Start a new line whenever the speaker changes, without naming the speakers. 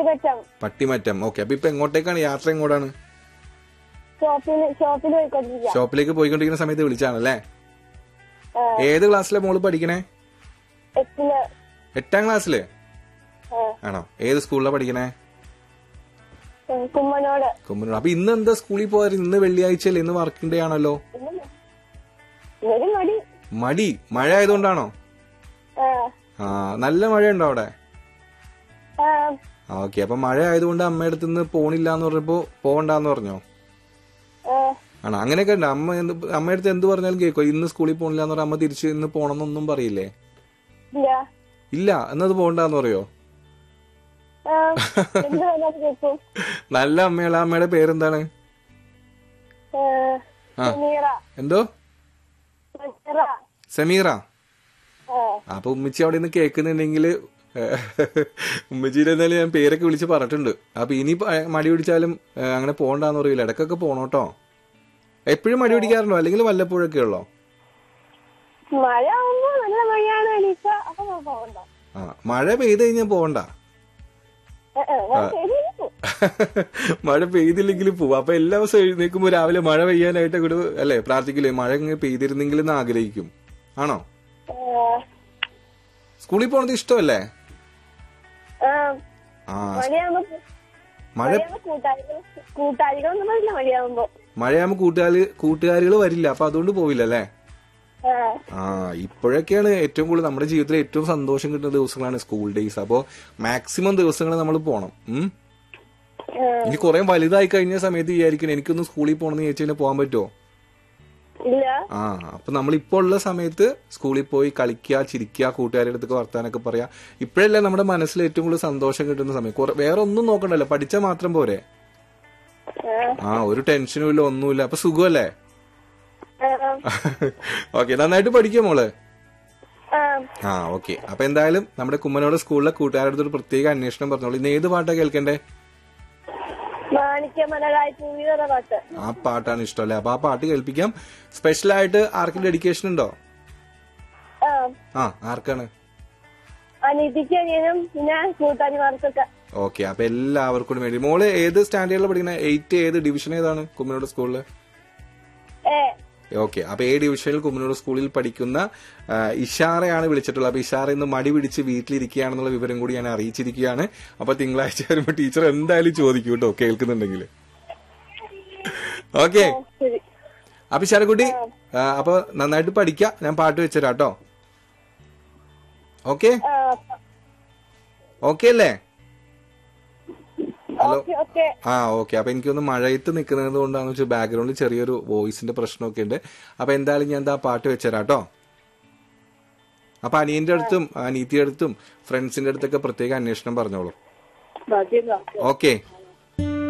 പട്ടിപറ്റം
Pattimattom okay അപ്പൊ ഇപ്പൊ എങ്ങോട്ടേക്കാണ് യാത്ര എങ്ങോട്ടാണ്
ഷോപ്പിൽ ഷോപ്പിൽ പോയിക്കൊണ്ടിരിക്കുക
ഷോപ്പിലേക്ക് പോയിക്കൊണ്ടിരിക്കുന്ന സമയത്ത് വിളിച്ചാണല്ലേ
ആ,
ഏത് ക്ലാസ്സിലെ മോള് പഠിക്കണേ
എട്ടില്
എട്ടാം ക്ലാസ്സില്
ആ,
ആണോ ഏത് സ്കൂളിലാണ് പഠിക്കണേ
ഉം, കുമ്മനോട്
കുമ്മനൂർ അപ്പൊ ഇന്ന് എന്താ സ്കൂളിൽ പോയാൽ ഇന്ന് വെള്ളിയാഴ്ചയല്ലേ ഇന്ന് വർക്കിംഗ് ഡേ ആണല്ലോ
ഒരു മടി
മടി മഴ ആയതുകൊണ്ടാണോ
ആ,
ആ നല്ല മഴയുണ്ടോ അവിടെ
ആ,
ഓക്കെ അപ്പൊ മഴ ആയതുകൊണ്ട് അമ്മയുടെ അടുത്ത് നിന്ന് പോണില്ല എന്ന് പറഞ്ഞപ്പോ പോകണ്ടെന്ന് പറഞ്ഞോ
ആ,
ആണോ അങ്ങനെയൊക്കെ ഉണ്ട് അമ്മ എന്ത് അമ്മയുടെ അടുത്ത് എന്ത് പറഞ്ഞാലും കേൾക്കോ ഇന്ന് സ്കൂളിൽ പോണില്ല എന്ന് പറഞ്ഞാൽ അമ്മ തിരിച്ച് ഇന്ന് പോണെന്നൊന്നും പറയില്ലേ
ഇല്ല
ഇല്ല എന്നത് പോകണ്ടെന്ന് പറയോ
ആ, എന്ത് വേണം കേൾക്കും
നല്ല അമ്മയുള്ള അമ്മയുടെ പേരെന്താണ്
ആ,
ആ.
സമീറ
എന്തോ
സമീറ
സമീറ
ആ,
അപ്പൊ ഉമ്മച്ചി അവിടെ നിന്ന് കേൾക്കുന്നുണ്ടെങ്കിൽ ഉമ്മച്ചിയുടെ എന്തായാലും ഞാൻ പേരൊക്കെ വിളിച്ച് പറഞ്ഞിട്ടുണ്ട് അപ്പൊ ഇനി പ- മടി പിടിച്ചാലും ഏ, അങ്ങനെ പോകണ്ടെന്ന് പറയില്ല ഇടക്കൊക്കെ പോണോട്ടോ എപ്പോഴും മടി പിടിക്കാറുണ്ടോ അല്ലെങ്കിൽ വല്ലപ്പോഴൊക്കെ ഉള്ളോ
മഴ ആവുമ്പോ നല്ല മഴയാണ് എണീക്ക അപ്പൊ ഞാൻ പോകണ്ട
ആ മഴ പെയ്ത് കഴിഞ്ഞാൽ പോകണ്ട
ആ, ആ, ഞാൻ ശരിയായിരിക്കും.
മഴ പെയ്തില്ലെങ്കിൽ പോവും അപ്പൊ എല്ലാ ദിവസവും എഴുന്നേൽക്കുമ്പോ രാവിലെ മഴ പെയ്യാനായിട്ട് കൂടെ അല്ലെ പ്രാർത്ഥിക്കില്ലേ മഴ ഇങ്ങനെ പെയ്തിരുന്നെങ്കിൽ എന്ന് ആഗ്രഹിക്കും ആണോ
ആ,
സ്കൂളിൽ പോണത് ഇഷ്ടമല്ലേ
ആ,
ആ
മഴയാവുമ്പോ
മഴ
മഴയാവുമ്പോ കൂട്ടാളികൾ കൂട്ടാളികളൊന്നും പറയില്ല മഴയാവുമ്പോ
മഴയാകുമ്പോ കൂട്ടുകാര് കൂട്ടുകാരികൾ വരില്ല അപ്പൊ അതുകൊണ്ട് പോവില്ല അല്ലേ
ആ,
ആ ഇപ്പോഴൊക്കെയാണ് ഏറ്റവും കൂടുതൽ നമ്മുടെ ജീവിതത്തിൽ ഏറ്റവും സന്തോഷം കിട്ടുന്ന ദിവസങ്ങളാണ് സ്കൂൾ ഡേയ്സ് അപ്പോ മാക്സിമം ദിവസങ്ങൾ നമ്മൾ പോണം ഉം
ആ,
ഇനി കുറെ വലുതായി കഴിഞ്ഞ സമയത്ത് വിചാരിക്കണം എനിക്കൊന്ന് സ്കൂളിൽ പോകണമെന്ന് ചോദിച്ചു കഴിഞ്ഞാൽ പോകാൻ പറ്റുമോ
ഇല്ല
ആ അപ്പൊ നമ്മൾ ഇപ്പോൾ ഉള്ള സമയത്ത് സ്കൂളിൽ പോയി കളിക്കുക ചിരിക്കുക കൂട്ടുകാരുടെ അടുത്തൊക്കെ വർത്താനൊക്കെ പറയാ ഇപ്പോഴല്ലേ നമ്മുടെ മനസ്സിൽ ഏറ്റവും കൂടുതൽ സന്തോഷം കിട്ടുന്ന സമയം കുറെ വേറെ ഒന്നും നോക്കണ്ടല്ലോ പഠിച്ചാൽ മാത്രം പോരെ
ആ,
ആ ഒരു ടെൻഷനും ഇല്ല ഒന്നുമില്ല അപ്പൊ സുഖമല്ലേ
ആ,
ഓക്കെ നന്നായിട്ട് പഠിക്കുക മോള്
ആ,
ആ ഓക്കെ അപ്പൊ എന്തായാലും നമ്മുടെ കുമ്മനോട് സ്കൂളിലെ കൂട്ടുകാരുടെ അടുത്ത് ഒരു പ്രത്യേക അന്വേഷണം പറഞ്ഞോളൂ ഇന്ന് ഏത് പാട്ടാ കേൾക്കണ്ടേ
മാണിക്യമലരായി പൂവിതറ പാട്ട്
ആ പാട്ടാണ് ഇഷ്ടമല്ലേ അപ്പൊ ആ പാട്ട് കേൾപ്പിക്കാം സ്പെഷ്യൽ ആയിട്ട് ആർക്കും ഡെഡിക്കേഷൻ ഉണ്ടോ
ആ,
ആ ആർക്കാണ്
അനീതിക്ക് അനിയനും പിന്നെ കൂട്ടാളിമാർക്കൊക്കെ
ഓക്കെ അപ്പൊ എല്ലാവർക്കും വേണ്ടി മോള് ഏത് സ്റ്റാൻഡേർഡിൽ പഠിക്കുന്ന എയ്റ്റ് ഏത് ഡിവിഷൻ ഏതാണ് കുമ്മനോട് സ്കൂളില്
ഏ
ഓക്കെ അപ്പൊ എ ഡിവിഷനിൽ കുമ്മനോട് സ്കൂളിൽ പഠിക്കുന്ന ആ, ഇഷാറയാണ് വിളിച്ചിട്ടുള്ളത് അപ്പൊ ഇഷാറ ഇന്ന് മടി പിടിച്ച് വീട്ടിലിരിക്കുകയാണെന്നുള്ള വിവരം കൂടി ഞാൻ അറിയിച്ചിരിക്കുകയാണ് അപ്പൊ തിങ്കളാഴ്ച വരുമ്പോ ടീച്ചർ എന്തായാലും ചോദിക്കും കേട്ടോ കേൾക്കുന്നുണ്ടെങ്കിൽ ഓക്കെ
ശരി
അപ്പൊ ഇഷാരക്കുട്ടി ആ, അപ്പൊ നന്നായിട്ട് പഠിക്കാം ഞാൻ പാട്ട് വെച്ചുതരാം കേട്ടോ ഓക്കെ
ആ,
ഓക്കെ അല്ലേ ഹലോ
ഓക്കെ ഓക്കെ
ആ ഓക്കെ അപ്പൊ എനിക്കൊന്ന് മഴയത്ത് നിൽക്കുന്നത് കൊണ്ടാന്ന് വെച്ചാൽ ബാക്ക്ഗ്രൗണ്ടിൽ ചെറിയൊരു വോയിസിന്റെ പ്രശ്നമൊക്കെ ഉണ്ട് അപ്പൊ എന്തായാലും ഞാൻ എന്താ പാട്ട് വെച്ചുതരാം കേട്ടോ അപ്പൊ അനിയന്റെ അടുത്തും അനീത്തിയുടെ അടുത്തും ഫ്രണ്ട്സിന്റെ അടുത്തൊക്കെ പ്രത്യേക അന്വേഷണം പറഞ്ഞോളൂ
മതി
ഓക്കെ